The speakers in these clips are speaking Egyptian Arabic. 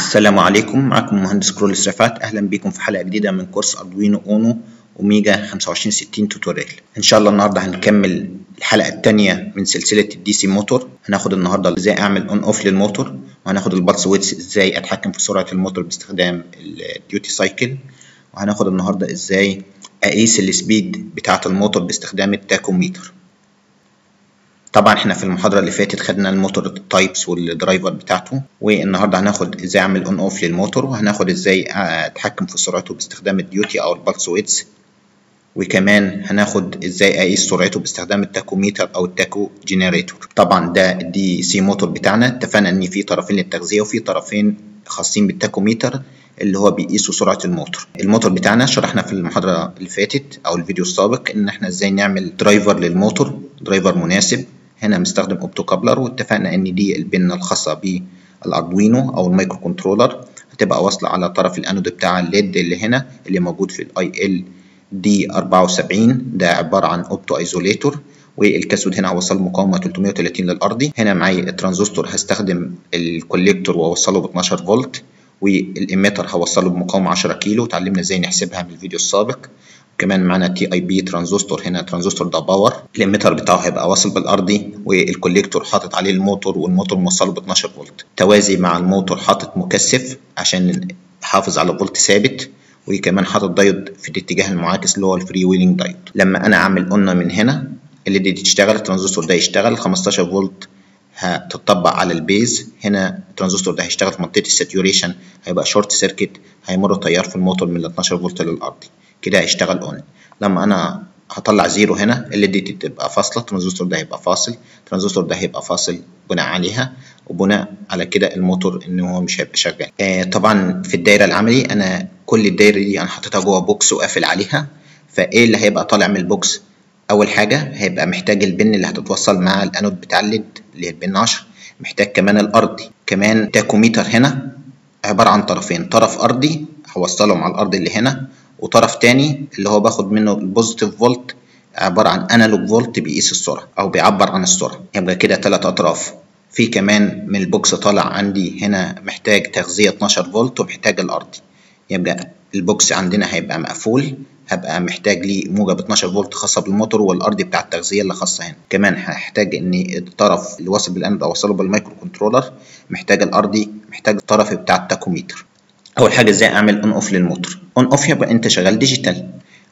السلام عليكم معكم مهندس كرولس رفعت اهلا بكم في حلقه جديده من كورس اردوينو اونو اوميجا 2560 توتوريال ان شاء الله النهارده هنكمل الحلقه الثانيه من سلسله الدي سي موتور هناخد النهارده ازاي اعمل اون اوف للموتور وهناخد البلس ويتس ازاي اتحكم في سرعه الموتور باستخدام الديوتي سايكل وهناخد النهارده ازاي اقيس السبيد بتاعه الموتور باستخدام التاكوميتر طبعا احنا في المحاضرة اللي فاتت خدنا الموتور التايبس والدرايفر بتاعته والنهارده هناخد ازاي اعمل اون اوف للموتور وهناخد ازاي اتحكم في سرعته باستخدام الديوتي او البلس ويتس وكمان هناخد ازاي اقيس سرعته باستخدام التاكوميتر او التاكو جنريتور طبعا ده الدي سي موتور بتاعنا اتفقنا ان في طرفين للتغذية وفي طرفين خاصين بالتاكوميتر اللي هو بيقيسوا سرعة الموتور الموتور بتاعنا شرحنا في المحاضرة اللي فاتت او الفيديو السابق ان احنا ازاي نعمل درايفر للموتور درايفر مناسب هنا مستخدم اوبتو كابلر واتفقنا ان دي البنه الخاصه بالاردوينو او المايكرو كنترولر هتبقى واصله على طرف الانود بتاع الليد اللي هنا اللي موجود في الاي ال دي 74 ده عباره عن اوبتو ايزوليتور والكاثود هنا هوصل مقاومه 330 للارضي هنا معايا الترانزستور هستخدم الكوليكتور واوصله ب 12 فولت والاميتر هوصله بمقاومه 10 كيلو اتعلمنا ازاي نحسبها من الفيديو السابق كمان معانا تي اي بي ترانزستور هنا ترانزستور ده باور الاميتر بتاعه هيبقى واصل بالارضي والكوليكتور حاطط عليه الموتور والموتور موصله ب 12 فولت توازي مع الموتور حاطط مكثف عشان يحافظ على فولت ثابت وكمان حاطط دايود في الاتجاه المعاكس اللي هو الفري ويلينج دايود لما انا اعمل قلنا من هنا اللي دي تشتغل الترانزستور ده يشتغل 15 فولت هتطبق على البيز هنا الترانزستور ده هيشتغل في منطقه الساتوريشن هيبقى شورت سيركت هيمر تيار في الموتور من ال 12 فولت للارضي كده هيشتغل اون لما انا هطلع زيرو هنا ال دي تبقى فاصله الترانزستور ده هيبقى فاصل الترانزستور ده هيبقى فاصل بناء عليها وبناء على كده الموتور ان هو مش هيبقى شغال آه طبعا في الدايره العملي انا كل الدايره دي انا حاططها جوه بوكس وقافل عليها فايه اللي هيبقى طالع من البوكس اول حاجه هيبقى محتاج البن اللي هتتوصل مع الانود بتاع الليد اللي هي البن 10 محتاج كمان الارضي كمان تاكوميتر هنا عباره عن طرفين طرف ارضي هوصله مع الارض اللي هنا وطرف تاني اللي هو باخد منه البوزيتيف فولت عبارة عن انالوج فولت بيقيس السرعة أو بيعبر عن السرعة يبقى كده تلات أطراف في كمان من البوكس طالع عندي هنا محتاج تغذية 12 فولت ومحتاج الأرضي يبقى البوكس عندنا هيبقى مقفول هبقى محتاج ليه موجب 12 فولت خاصة بالموتور والأرضي بتاع التغذية اللي خاصة هنا كمان هحتاج إن الطرف اللي واصل بالأنود أوصله بالمايكرو كنترولر محتاج الأرضي محتاج الطرف بتاع التاكوميتر اول حاجه ازاي اعمل اون اوف للموتور اون اوف يبقى انت شغال ديجيتال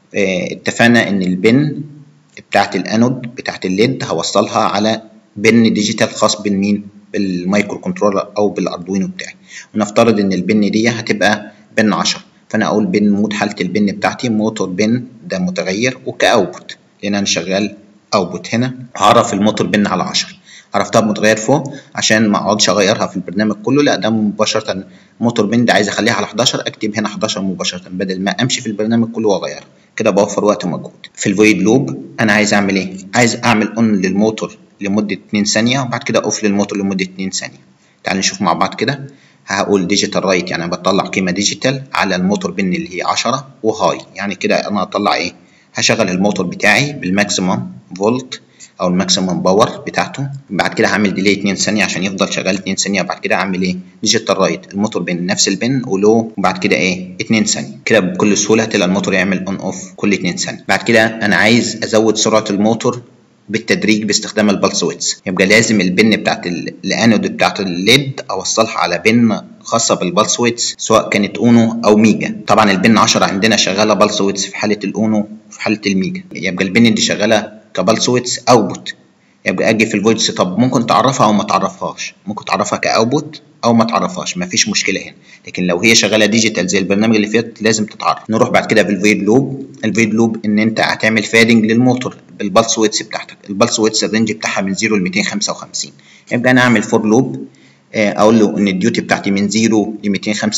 اه اتفقنا ان البن بتاعت الانود بتاعت الليد هوصلها على بن ديجيتال خاص بالمين بالمايكرو كنترولر او بالاردوينو بتاعي ونفترض ان البن دي هتبقى بن 10 فانا اقول بن مود حاله البن بتاعتي موتور بن ده متغير وكاوتبوت لان انا شغال اوتبوت هنا هعرف الموتور بن على 10 عرفتها بمتغير فوق عشان ما اقعدش اغيرها في البرنامج كله لا ده مباشره موتور بند عايز اخليها على 11 اكتب هنا 11 مباشره بدل ما امشي في البرنامج كله واغيرها كده بوفر وقت ومجهود في الفويد لوب انا عايز اعمل ايه عايز اعمل اون للموتور لمده 2 ثانيه وبعد كده اوف للموتور لمده 2 ثانيه تعالوا نشوف مع بعض كده هقول ديجيتال رايت يعني بطلع قيمه ديجيتال على الموتور بن اللي هي 10 وهاي يعني كده انا هطلع ايه هشغل الموتور بتاعي بالماكسيمم فولت او الماكسيمم باور بتاعته بعد كده هعمل ديلي 2 ثانيه عشان يفضل شغال 2 ثانيه وبعد كده اعمل ايه ديجيتال رايت الموتور بين نفس البن ولو وبعد كده ايه 2 ثانيه كده بكل سهوله هتلاقي الموتور يعمل اون اوف كل 2 ثانيه بعد كده انا عايز ازود سرعه الموتور بالتدريج باستخدام البلس ويتس يبقى لازم البن بتاعت الانود بتاعت الليد اوصلها على بن خاصه بالبلس ويتس سواء كانت اونو او ميجا طبعا البن 10 عندنا شغاله بلس ويتس في حاله الاونو وفي حاله الميجا يبقى البن دي شغاله كبلس ويتس اوتبوت يبقى اجي في الفويدز طب ممكن تعرفها او ما تعرفهاش ممكن تعرفها كاوتبوت او ما تعرفهاش مفيش مشكله هنا لكن لو هي شغاله ديجيتال زي البرنامج اللي فات لازم تتعرف نروح بعد كده في الفيد لوب الفيد لوب ان انت هتعمل فادنج للموتور بالبلس ويتس بتاعتك البلس ويتس الرينج بتاعها من 0 ل 255 يبقى انا اعمل فور لوب اقول له ان الديوتي بتاعتي من 0 ل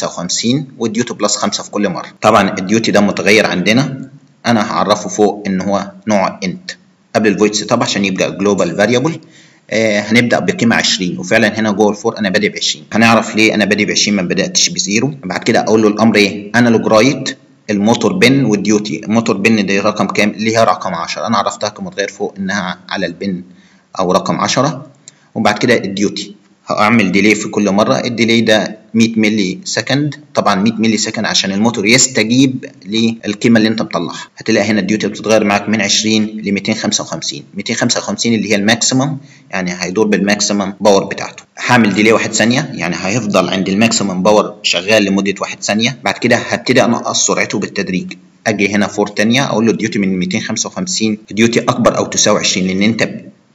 255 والديوتي بلس 5 في كل مره طبعا الديوتي ده متغير عندنا انا هعرفه فوق ان هو نوع انت قبل الفويد سيت اب عشان يبقى جلوبال فاريبل آه هنبدا بقيمه 20 وفعلا هنا جوه الفور انا بادئ ب 20 هنعرف ليه انا بادئ ب 20 ما بداتش بزيرو بعد كده اقول له الامر ايه انالوج رايت الموتور بن والديوتي الموتور بن دي رقم كام اللي هي رقم 10 انا عرفتها كمتغير فوق انها على البن او رقم 10 وبعد كده الديوتي هعمل ديلي في كل مره الديلي ده 100 ملي سكند طبعا 100 ملي سكند عشان الموتور يستجيب للقيمه اللي انت مطلعها هتلاقي هنا الديوتي بتتغير معاك من 20 ل 255 255 اللي هي الماكسيمم يعني هيدور بالماكسيمم باور بتاعته هعمل ديلي واحد ثانيه يعني هيفضل عند الماكسيمم باور شغال لمده واحد ثانيه بعد كده هبتدي انقص سرعته بالتدريج اجي هنا فور تانية اقول له الديوتي من 255 الديوتي اكبر او تساوي 20 لان انت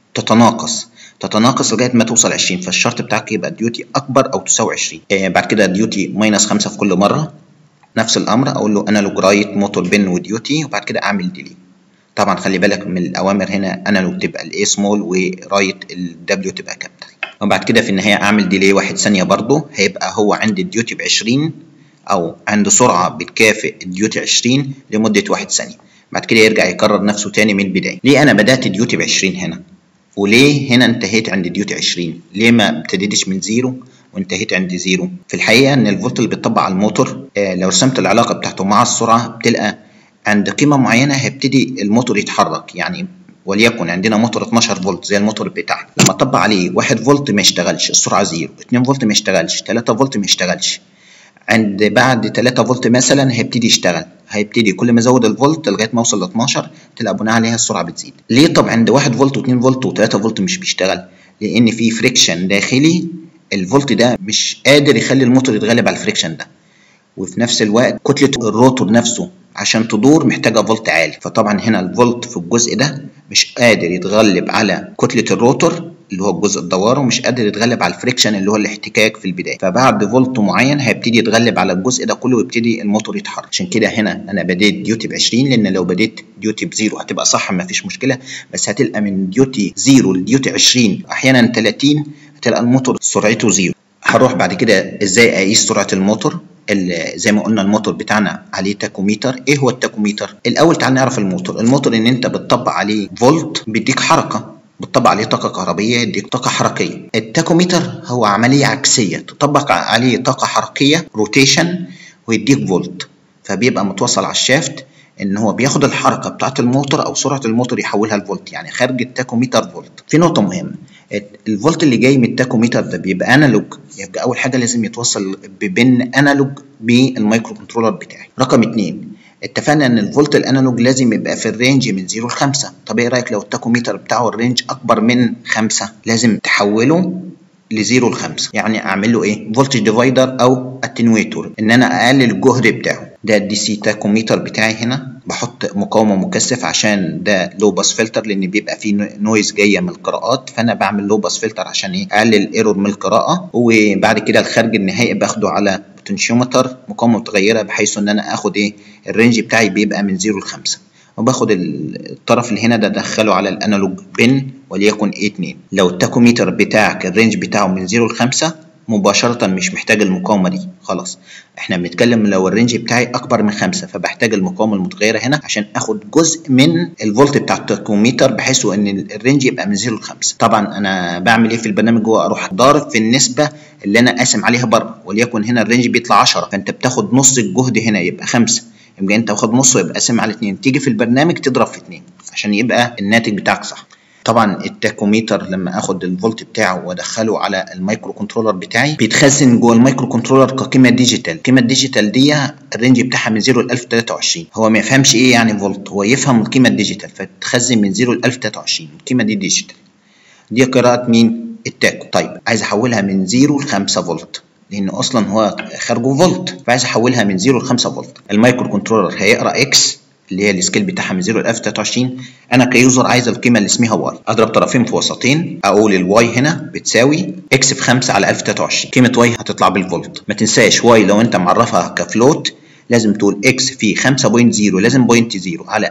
تتناقص تتناقص لغايه ما توصل 20 فالشرط بتاعك يبقى الديوتي اكبر او تساوي 20 آه بعد كده ديوتي ماينس 5 في كل مره نفس الامر اقول له انالوج رايت موتور بن وديوتي وبعد كده اعمل ديلي طبعا خلي بالك من الاوامر هنا انالوج تبقى الاي سمول ورايت الدبليو تبقى كابيتال وبعد كده في النهايه اعمل ديلي واحد ثانيه برضه هيبقى هو عند الديوتي ب 20 او عند سرعه بتكافئ الديوتي 20 لمده واحد ثانيه بعد كده يرجع يكرر نفسه تاني من البدايه ليه انا بدات ديوتي ب 20 هنا وليه هنا انتهيت عند ديوتي 20 ليه ما ابتديتش من زيرو وانتهيت عند زيرو في الحقيقه ان الفولت اللي بيطبق على الموتور آه لو رسمت العلاقه بتاعته مع السرعه بتلقى عند قيمه معينه هيبتدي الموتور يتحرك يعني وليكن عندنا موتور 12 فولت زي الموتور بتاعنا لما اطبق عليه 1 فولت ما يشتغلش السرعه زيرو 2 فولت ما يشتغلش 3 فولت ما يشتغلش عند بعد 3 فولت مثلا هيبتدي يشتغل هيبتدي كل ما ازود الفولت لغايه ما اوصل ل 12 تلاقي بناء عليها السرعه بتزيد ليه طب عند 1 فولت و2 فولت و3 فولت مش بيشتغل لان في فريكشن داخلي الفولت ده مش قادر يخلي الموتور يتغلب على الفريكشن ده وفي نفس الوقت كتله الروتور نفسه عشان تدور محتاجه فولت عالي فطبعا هنا الفولت في الجزء ده مش قادر يتغلب على كتله الروتور اللي هو الجزء الدوار ومش قادر يتغلب على الفريكشن اللي هو الاحتكاك في البدايه فبعد فولت معين هيبتدي يتغلب على الجزء ده كله ويبتدي الموتور يتحرك عشان كده هنا انا بديت ديوتي ب 20 لان لو بديت ديوتي بزيرو هتبقى صح ما فيش مشكله بس هتلقى من ديوتي زيرو لديوتي 20 احيانا 30 هتلقى الموتور سرعته زيرو هروح بعد كده ازاي اقيس سرعه الموتور زي ما قلنا الموتور بتاعنا عليه تاكوميتر ايه هو التاكوميتر الاول تعال نعرف الموتور الموتور ان انت بتطبق عليه فولت بيديك حركه بتطبق عليه طاقة كهربية يديك طاقة حركية التاكوميتر هو عملية عكسية تطبق عليه طاقة حركية روتيشن ويديك فولت فبيبقى متوصل على الشافت ان هو بياخد الحركة بتاعة الموتور او سرعة الموتور يحولها لفولت يعني خارج التاكوميتر فولت في نقطة مهمة الفولت اللي جاي من التاكوميتر ده بيبقى انالوج يبقى اول حاجة لازم يتوصل ببن انالوج بالمايكرو كنترولر بتاعي رقم اتنين اتفقنا ان الفولت الانالوج لازم يبقى في الرينج من 0 ل 5 طب ايه رايك لو التاكوميتر بتاعه الرينج اكبر من 5 لازم تحوله ل 0 ل 5 يعني اعمل له ايه فولتج ديفايدر او اتنويتور ان انا اقلل الجهد بتاعه ده الدي سي تاكوميتر بتاعي هنا بحط مقاومه مكثف عشان ده لو باس فلتر لان بيبقى فيه نويز جايه من القراءات فانا بعمل لو باس فلتر عشان ايه اقلل ايرور من القراءه وبعد كده الخارج النهائي باخده على بوتنشيومتر مقاومه متغيره بحيث ان انا اخد ايه الرينج بتاعي بيبقى من 0 ل 5 وباخد الطرف اللي هنا ده ادخله على الانالوج بن وليكن اي 2 لو التاكوميتر بتاعك الرينج بتاعه من 0 ل 5 مباشرة مش محتاج المقاومة دي خلاص احنا بنتكلم لو الرينج بتاعي اكبر من خمسة فبحتاج المقاومة المتغيرة هنا عشان اخد جزء من الفولت بتاع التاكوميتر بحيث ان الرينج يبقى من 0 ل 5 طبعا انا بعمل ايه في البرنامج جوه اروح ضارب في النسبة اللي انا قاسم عليها بره وليكن هنا الرينج بيطلع 10 فانت بتاخد نص الجهد هنا يبقى 5 يبقى انت واخد نصه يبقى قاسم على 2 تيجي في البرنامج تضرب في 2 عشان يبقى الناتج بتاعك صح طبعا التاكوميتر لما اخد الفولت بتاعه وادخله على المايكرو كنترولر بتاعي بيتخزن جوه المايكرو كنترولر كقيمه ديجيتال القيمه الديجيتال دي الرينج بتاعها من 0 ل 1023 هو ما يفهمش ايه يعني فولت هو يفهم القيمه الديجيتال فتتخزن من 0 ل 1023 القيمه دي ديجيتال دي قراءه مين التاكو طيب عايز احولها من 0 ل 5 فولت لان اصلا هو خارجه فولت فعايز احولها من 0 ل 5 فولت المايكرو كنترولر هيقرا اكس اللي هي السكيل بتاعها من 0 ل 1023 انا كيوزر عايز القيمه اللي اسمها واي اضرب طرفين في وسطين اقول الواي هنا بتساوي اكس في 5 على 1023 قيمه واي هتطلع بالفولت ما تنساش واي لو انت معرفها كفلوت لازم تقول اكس في 5.0 لازم بوينت 0 على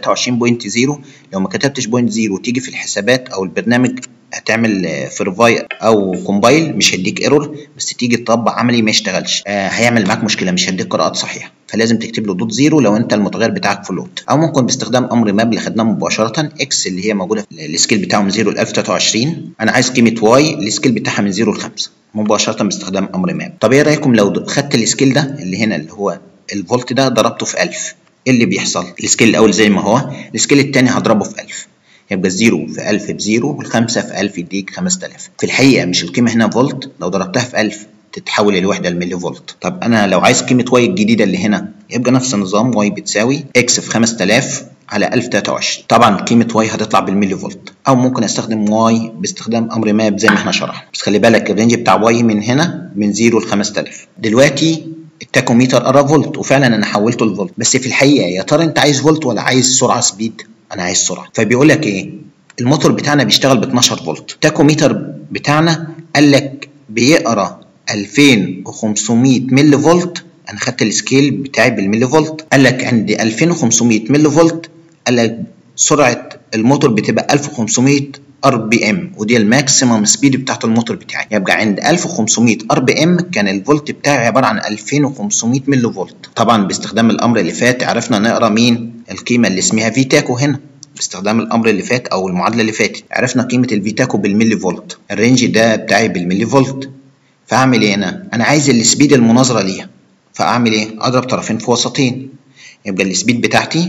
1023.0 لو ما كتبتش بوينت 0 تيجي في الحسابات او البرنامج هتعمل فيرفاي او كومبايل مش هيديك ايرور بس تيجي تطبق عملي ما يشتغلش آه هيعمل معاك مشكله مش هيديك قراءات صحيحه فلازم تكتب له دوت زيرو لو انت المتغير بتاعك فلوت او ممكن باستخدام امر ماب اللي خدناه مباشره اكس اللي هي موجوده في السكيل بتاعه من 0 ل 1023 انا عايز قيمه واي السكيل بتاعها من 0 ل 5 مباشره باستخدام امر ماب طب ايه رايكم لو خدت السكيل ده اللي هنا اللي هو الفولت ده ضربته في 1000 ايه اللي بيحصل السكيل الاول زي ما هو السكيل الثاني هضربه في 1000 يبقى الزيرو في 1000 بزيرو والخمسة في 1000 يديك 5000 في الحقيقة مش القيمة هنا فولت لو ضربتها في 1000 تتحول الوحدة لملي فولت طب أنا لو عايز قيمة واي الجديدة اللي هنا يبقى نفس النظام واي بتساوي اكس في 5000 على 1023 طبعا قيمة واي هتطلع بالملي فولت أو ممكن أستخدم واي باستخدام أمر ماب زي ما احنا شرحنا بس خلي بالك الرينج بتاع واي من هنا من 0 ل 5000 دلوقتي التاكوميتر قرا فولت وفعلا انا حولته لفولت بس في الحقيقه يا ترى انت عايز فولت ولا عايز سرعه سبيد انا عايز سرعه فبيقول لك ايه الموتور بتاعنا بيشتغل ب 12 فولت التاكوميتر بتاعنا قال لك بيقرا 2500 ملي فولت انا خدت السكيل بتاعي بالملي فولت قال لك عند 2500 ملي فولت قال لك سرعه الموتور بتبقى 1500 ار بي ام ودي الماكسيمم سبيد بتاعت الموتور بتاعي يبقى عند 1500 ار بي ام كان الفولت بتاعي عباره عن 2500 ملي فولت طبعا باستخدام الامر اللي فات عرفنا نقرا مين القيمه اللي اسمها في تاكو هنا باستخدام الامر اللي فات او المعادله اللي فاتت عرفنا قيمه الفي تاكو بالملي فولت الرينج ده بتاعي بالملي فولت فاعمل ايه انا انا عايز السبيد المناظره ليها فاعمل ايه اضرب طرفين في وسطين يبقى السبيد بتاعتي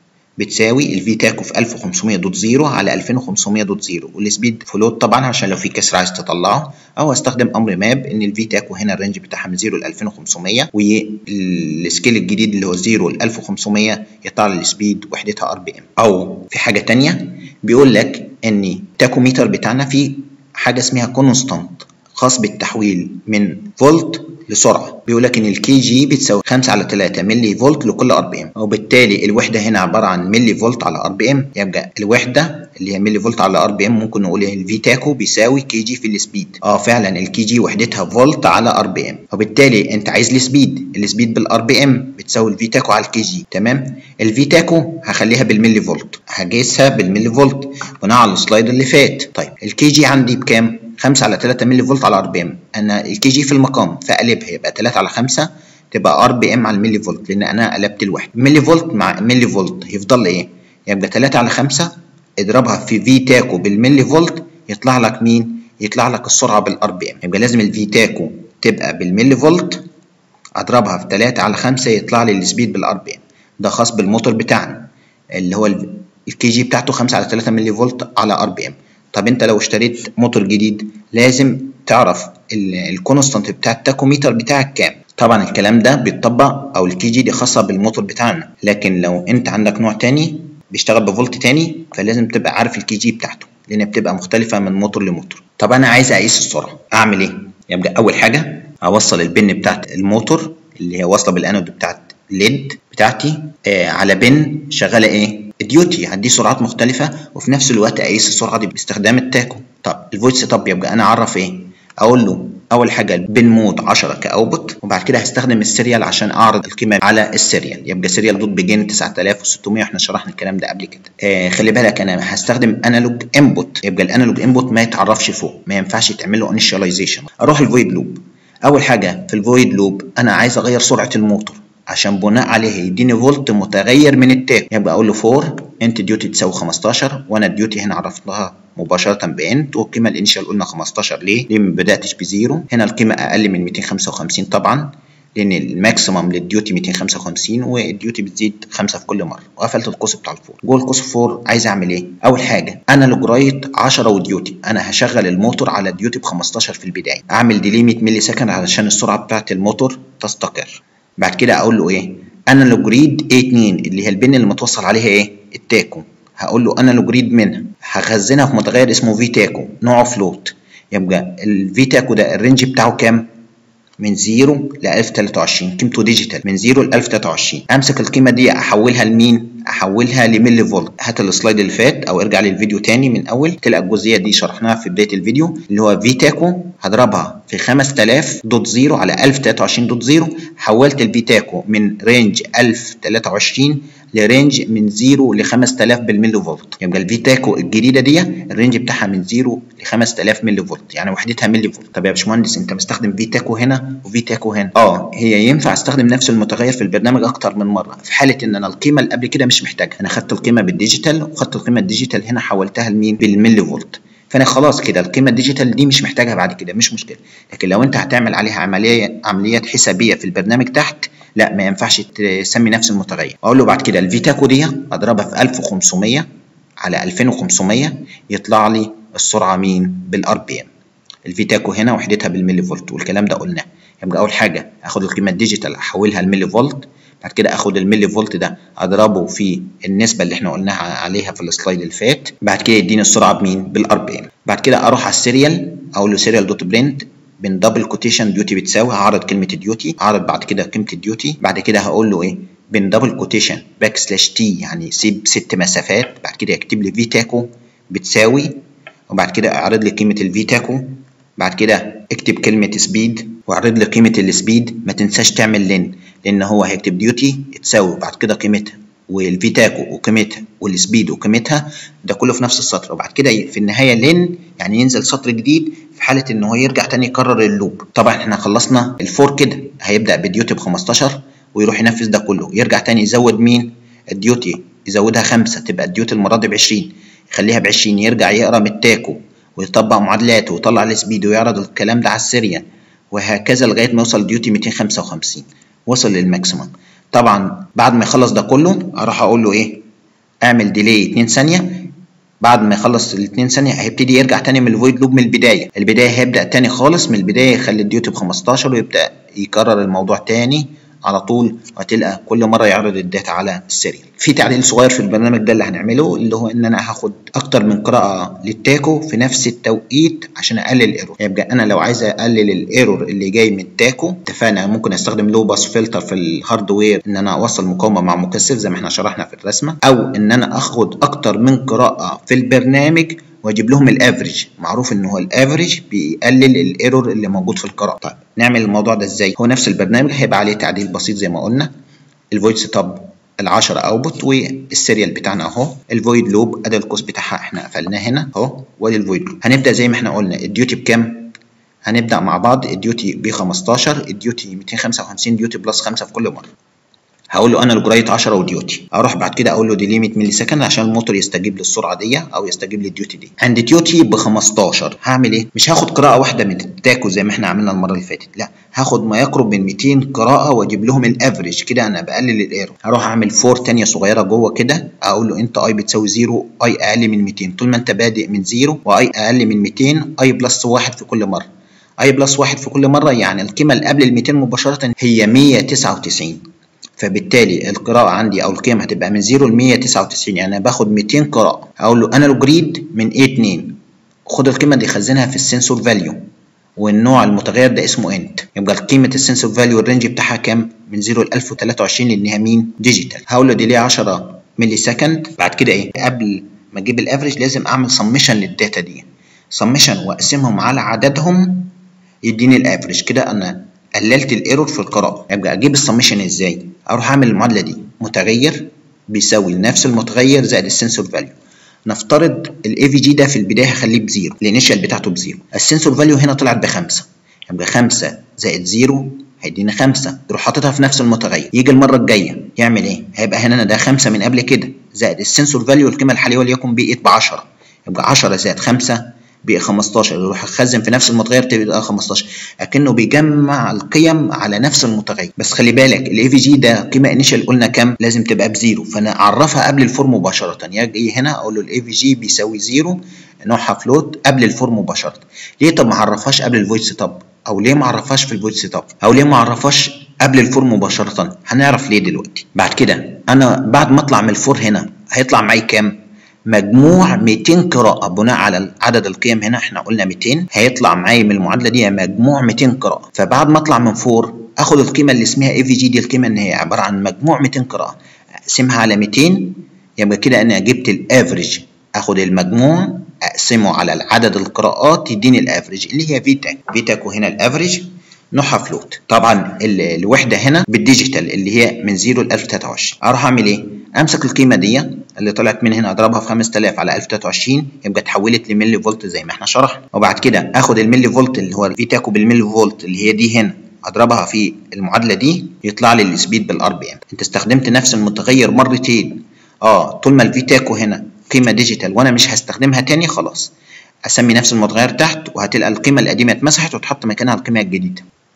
بتساوي الفي تاكو في 1500 دوت زيرو على 2500 دوت زيرو والسبيد فلوت طبعا عشان لو في كسر عايز تطلعه او استخدم امر ماب ان الفي تاكو هنا الرينج بتاعها من 0 ل 2500 والسكيل الجديد اللي هو 0 ل 1500 يطلع لي السبيد وحدتها ار بي ام او في حاجه ثانيه بيقول لك ان التاكوميتر بتاعنا فيه حاجه اسمها كونستانت خاص بالتحويل من فولت لسرعه بيقول لك ان الكي جي بتساوي 5 على 3 ملي فولت لكل ار بي ام وبالتالي الوحده هنا عباره عن ملي فولت على ار بي ام يبقى الوحده اللي هي ملي فولت على ار بي ام ممكن نقول الفي تاكو بيساوي كي جي في السبيد اه فعلا الكي جي وحدتها فولت على ار بي ام وبالتالي انت عايز السبيد السبيد بالار بي ام بتساوي الفي تاكو على الكي جي تمام الفي تاكو هخليها بالملي فولت هقيسها بالملي فولت بناء على السلايد اللي فات طيب الكي جي عندي بكام 5 على 3 ملي فولت على ار بي ام انا الكي جي في المقام فقلبها يبقى 3 على 5 تبقى ار بي ام على الملي فولت لان انا قلبت الوحده ملي فولت مع ملي فولت يفضل ايه يبقى 3 على 5 اضربها في في تاكو بالملي فولت يطلع لك مين يطلع لك السرعه بالار بي ام يبقى لازم الفي تاكو تبقى بالملي فولت اضربها في 3 على 5 يطلع لي السبيد بالار بي ام ده خاص بالموتور بتاعنا اللي هو الكي جي بتاعته 5 على 3 ملي فولت على ار بي ام طب انت لو اشتريت موتور جديد لازم تعرف الكونستانت بتاع التاكوميتر بتاعك كام طبعا الكلام ده بيتطبق او الكي جي دي خاصه بالموتور بتاعنا لكن لو انت عندك نوع تاني بيشتغل بفولت تاني فلازم تبقى عارف الكي جي بتاعته لان بتبقى مختلفه من موتور لموتور طب انا عايز اقيس السرعه اعمل ايه يبقى اول حاجه اوصل البن بتاعت الموتور اللي هي واصله بالانود بتاعت ليد بتاعتي آه على بن شغاله ايه ديوتي عندي سرعات مختلفه وفي نفس الوقت اقيس السرعه دي باستخدام التاكو طب الفويس طب يبقى انا اعرف ايه اقول له اول حاجه البن مود 10 كاوتبوت وبعد كده هستخدم السيريال عشان اعرض القيمه على السيريال يبقى سيريال دوت بيجين 9600 احنا شرحنا الكلام ده قبل كده آه خلي بالك انا هستخدم انالوج انبوت يبقى الانالوج انبوت ما يتعرفش فوق ما ينفعش تعمل له انيشاليزيشن اروح الفويد لوب اول حاجه في الفويد لوب انا عايز اغير سرعه الموتور عشان بناء عليه يديني فولت متغير من التاك يبقى اقول له فور انت ديوتي تساوي 15 وانا الديوتي هنا عرفتها مباشرة بانت والقيمة الانيشال قلنا 15 ليه؟ ليه ما بدأتش بزيرو؟ هنا القيمة أقل من 255 طبعا لأن الماكسيمم للديوتي 255 والديوتي بتزيد 5 في كل مرة وقفلت القوس بتاع الفور جوه القوس فور عايز أعمل إيه؟ أول حاجة أنالوج رايت 10 وديوتي أنا هشغل الموتور على ديوتي ب 15 في البداية أعمل ديلي 100 ملي سكند علشان السرعة بتاعت الموتور تستقر بعد كده أقول له إيه؟ انالوج ريد A2 اللي هي البن اللي متوصل عليها ايه التاكو هقول له انالوج ريد منها هخزنها في متغير اسمه في تاكو نوعه فلوت يبقى الفي تاكو ده الرينج بتاعه كام من 0 ل 1023 قيمته ديجيتال من 0 ل 1023 امسك القيمه دي احولها لمين احولها لملي فولت هات السلايد اللي فات او ارجع للفيديو تاني من اول تلقى الجزئيه دي شرحناها في بدايه الفيديو اللي هو في تاكو هضربها في 5000 دوت 0 على 1023 دوت 0 حولت الفي تاكو من رينج 1023 لرينج من 0 ل 5000 بالملي فولت يبقى الفي تاكو الجديده دي الرينج بتاعها من 0 ل 5000 ملي فولت يعني وحدتها ملي فولت طب يا باشمهندس انت مستخدم في تاكو هنا وفي تاكو هنا اه هي ينفع استخدم نفس المتغير في البرنامج اكتر من مره في حاله ان انا القيمه اللي قبل كده مش محتاجها انا خدت القيمه بالديجيتال وخدت القيمه الديجيتال هنا حولتها لمين بالملي فولت فانا خلاص كده القيمه الديجيتال دي مش محتاجها بعد كده مش مشكله لكن لو انت هتعمل عليها عمليه عمليات حسابيه في البرنامج تحت لا ما ينفعش تسمي نفس المتغير اقول له بعد كده الفيتاكو دي اضربها في 1500 على 2500 يطلع لي السرعه مين بالار بي ام الفي تاكو هنا وحدتها بالملي فولت والكلام ده قلناه يبقى اول حاجه اخد القيمه الديجيتال احولها لملي فولت بعد كده اخد الملي فولت ده اضربه في النسبه اللي احنا قلناها عليها في السلايد اللي فات بعد كده يديني السرعه بمين بالار بي ام بعد كده اروح على السيريال اقول له سيريال دوت برنت بين دبل كوتيشن ديوتي بتساوي هعرض كلمه ديوتي هعرض بعد كده قيمه الديوتي بعد كده هقول له ايه بين دبل كوتيشن باك سلاش تي يعني سيب ست مسافات بعد كده يكتب لي في تاكو بتساوي وبعد كده اعرض لي قيمه الفي تاكو بعد كده اكتب كلمه سبيد واعرض لي قيمه السبيد ما تنساش تعمل لين لان هو هيكتب ديوتي تساوي بعد كده قيمتها والفي تاكو وقيمتها والسبيد وقيمتها ده كله في نفس السطر وبعد كده في النهايه لين يعني ينزل سطر جديد في حاله ان هو يرجع تاني يكرر اللوب طبعا احنا خلصنا الفور كده هيبدا بديوتي ب 15 ويروح ينفذ ده كله يرجع تاني يزود مين الديوتي يزودها خمسة تبقى الديوتي المرة دي ب 20 يخليها ب 20 يرجع يقرا من التاكو ويطبق معادلاته ويطلع السبيد ويعرض الكلام ده على السيريال وهكذا لغايه ما يوصل ديوتي 255 وصل للماكسيمم طبعا بعد ما يخلص ده كله اروح اقول له ايه اعمل ديلي 2 ثانيه بعد ما يخلص ال 2 ثانيه هيبتدي يرجع تاني من الفويد لوب من البدايه البدايه هيبدا تاني خالص من البدايه يخلي الديوتي ب 15 ويبدا يكرر الموضوع تاني على طول وهتلقى كل مره يعرض الداتا على السيريال في تعديل صغير في البرنامج ده اللي هنعمله اللي هو ان انا هاخد اكتر من قراءه للتاكو في نفس التوقيت عشان اقلل الايرور يبقى انا لو عايز اقلل الايرور اللي جاي من التاكو اتفقنا ممكن استخدم لو باس فلتر في الهاردوير ان انا اوصل مقاومه مع مكثف زي ما احنا شرحنا في الرسمه او ان انا اخد اكتر من قراءه في البرنامج واجيب لهم الافريج معروف ان هو الافريج بيقلل الايرور اللي موجود في القراءه طيب نعمل الموضوع ده ازاي هو نفس البرنامج هيبقى عليه تعديل بسيط زي ما قلنا الفويد ستاب ال10 اوتبوت والسيريال بتاعنا اهو الفويد لوب ادي القوس بتاعها احنا قفلناه هنا اهو وادي الفويد لوب هنبدا زي ما احنا قلنا الديوتي بكام هنبدا مع بعض الديوتي ب 15 الديوتي 255 ديوتي بلس 5 في كل مره هقول له انا الجرايت 10 وديوتي اروح بعد كده اقول له دي ليميت ملي سكند عشان الموتور يستجيب للسرعه دي او يستجيب للديوتي دي عند ديوتي ب 15 هعمل ايه مش هاخد قراءه واحده من التاكو زي ما احنا عملنا المره اللي فاتت لا هاخد ما يقرب من 200 قراءه واجيب لهم الافريج كده انا بقلل الايرور هروح اعمل فور تانية صغيره جوه كده اقول له انت اي بتساوي 0 اي اقل من 200 طول ما انت بادئ من 0 واي اقل من 200 اي بلس 1 في كل مره اي بلس 1 في كل مره يعني القيمه اللي قبل ال 200 مباشره هي 199 فبالتالي القراءة عندي أو القيم هتبقى من 0 ل 199 يعني أنا باخد 200 قراءة أقول له أنالوج ريد من A2 خد القيمة دي خزنها في السنسور فاليو والنوع المتغير ده اسمه انت يبقى قيمة السنسور فاليو الرينج بتاعها كام؟ من 0 ل 1023 لأنها مين؟ ديجيتال هقول له دي ليه 10 ملي سكند بعد كده إيه؟ قبل ما أجيب الأفريج لازم أعمل سمشن للداتا دي سمشن وأقسمهم على عددهم يديني الأفريج كده أنا قللت الايرور في القراءة يبقى اجيب السمشن ازاي اروح اعمل المعادلة دي متغير بيساوي نفس المتغير زائد السنسور فاليو نفترض الاي في جي ده في البداية هخليه بزيرو الانيشال بتاعته بزيرو السنسور فاليو هنا طلعت بخمسة يبقى خمسة زائد زيرو هيدينا خمسة يروح حاططها في نفس المتغير يجي المرة الجاية يعمل ايه هيبقى هنا ده خمسة من قبل كده زائد السنسور فاليو القيمة الحالية وليكن بقيت ب 10 يبقى 10 زائد 5 بقى 15 يروح يخزن في نفس المتغير تبقى 15 اكنه بيجمع القيم على نفس المتغير بس خلي بالك الاي في جي ده قيمه انيشال قلنا كام لازم تبقى بزيرو فانا اعرفها قبل الفور مباشره يجي هنا اقول له الاي في جي بيساوي زيرو نوعها فلوت قبل الفور مباشره ليه طب ما اعرفهاش قبل الفويد سيت اب او ليه ما اعرفهاش في الفويد سيت اب او ليه ما اعرفهاش قبل الفور مباشره هنعرف ليه دلوقتي بعد كده انا بعد ما اطلع من الفور هنا هيطلع معايا كام مجموع 200 قراءة بناء على عدد القيم هنا احنا قلنا 200 هيطلع معايا من المعادلة دي مجموع 200 قراءة فبعد ما اطلع من 4 اخد القيمة اللي اسمها اي في جي دي القيمة ان هي عبارة عن مجموع 200 قراءة اقسمها على 200 يبقى كده انا جبت الافريج اخد المجموع اقسمه على عدد القراءات يديني الافريج اللي هي فيتاك فيتاك وهنا الافريج نوعها فلوت طبعا الوحدة هنا بالديجيتال اللي هي من 0 ل 1023 اروح اعمل ايه امسك القيمة دي اللي طلعت من هنا اضربها في 5000 على 1023 يبقى اتحولت لملي فولت زي ما احنا شرحنا وبعد كده اخد الملي فولت اللي هو الفيتاكو بالملي فولت اللي هي دي هنا اضربها في المعادله دي يطلع لي السبيد بالار بي ام انت استخدمت نفس المتغير مرتين اه طول ما الفيتاكو هنا قيمه ديجيتال وانا مش هستخدمها تاني خلاص اسمي نفس المتغير تحت وهتلقى القيمه القديمه اتمسحت وتحط مكانها القيمه الجديده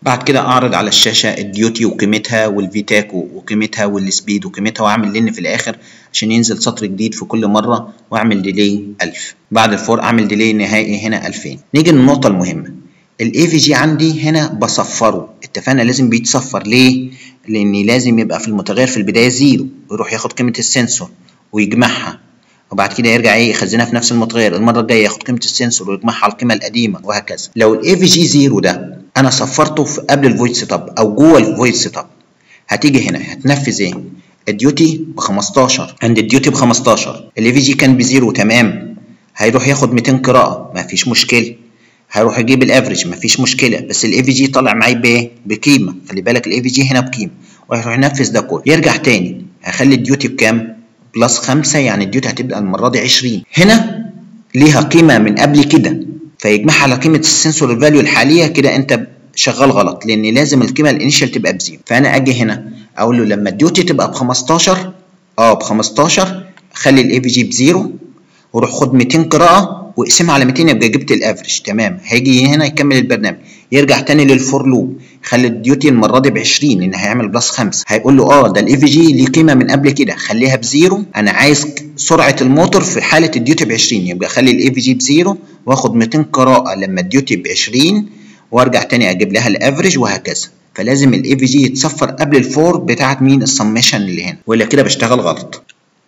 بعد كده اعرض على الشاشه الديوتي وقيمتها والفيتاك وقيمتها والسبيد وقيمتها واعمل لين في الاخر عشان ينزل سطر جديد في كل مره واعمل ديلي 1000 بعد الفور اعمل ديلي نهائي هنا 2000 نيجي للنقطه المهمه الاي في جي عندي هنا بصفره اتفقنا لازم بيتصفر ليه لان لازم يبقى في المتغير في البدايه زيرو ويروح ياخد قيمه السنسور ويجمعها وبعد كده يرجع ايه يخزنها في نفس المتغير المره الجايه ياخد قيمه السنسور ويجمعها على القيمه القديمه وهكذا لو الاي في جي زيرو ده انا صفرته في قبل الفويد سيت اب او جوه الفويد سيت اب هتيجي هنا هتنفذ ايه الديوتي ب 15 عند الديوتي ب 15 الاي في جي كان بزيرو تمام هيروح ياخد 200 قراءه مفيش مشكله هيروح يجيب الافريج مفيش مشكله بس الاي في جي طالع معايا بايه بقيمه خلي بالك الاي في جي هنا بقيمه وهيروح ينفذ ده كله يرجع تاني هخلي الديوتي بكام بلس 5 يعني الديوتي هتبقى المره دي 20 هنا ليها قيمه من قبل كده فيجمعها على قيمه السنسور الفاليو الحاليه كده انت شغال غلط لان لازم القيمه الانيشال تبقى بزيرو فانا اجي هنا اقول له لما الديوتي تبقى ب 15 اه ب 15 خلي الاي في جي بزيرو وروح خد 200 قراءه واقسمها على 200 يبقى جبت الافرج تمام هيجي هنا يكمل البرنامج يرجع تاني للفور لوب خلي الديوتي المره دي ب 20 لان هيعمل بلس 5 هيقول له اه ده الاي في جي ليه قيمه من قبل كده خليها بزيرو انا عايز سرعه الموتور في حاله الديوتي ب 20 يبقى خلي الاي في جي بزيرو واخد 200 قراءه لما الديوتي ب 20 وارجع تاني اجيب لها الافرج وهكذا فلازم الاي في جي يتصفر قبل الفور بتاعت مين السمشن اللي هنا ولا كده بشتغل غلط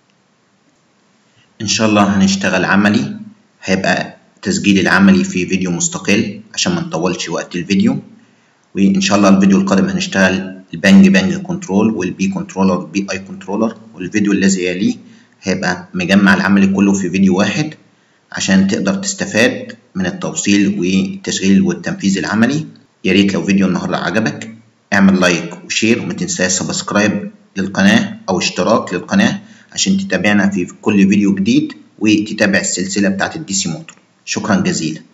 ان شاء الله هنشتغل عملي هيبقى تسجيل العملي في فيديو مستقل عشان ما نطولش وقت الفيديو وان شاء الله الفيديو القادم هنشتغل البانج بانج كنترول والبي كنترولر والبي اي كنترولر والفيديو الذي يليه هيبقى مجمع العملي كله في فيديو واحد عشان تقدر تستفاد من التوصيل والتشغيل والتنفيذ العملي يا ريت لو فيديو النهارده عجبك اعمل لايك وشير وما تنساش سبسكرايب للقناه او اشتراك للقناه عشان تتابعنا في كل فيديو جديد وتتابع السلسله بتاعت الدي سي موتور شكرا جزيلا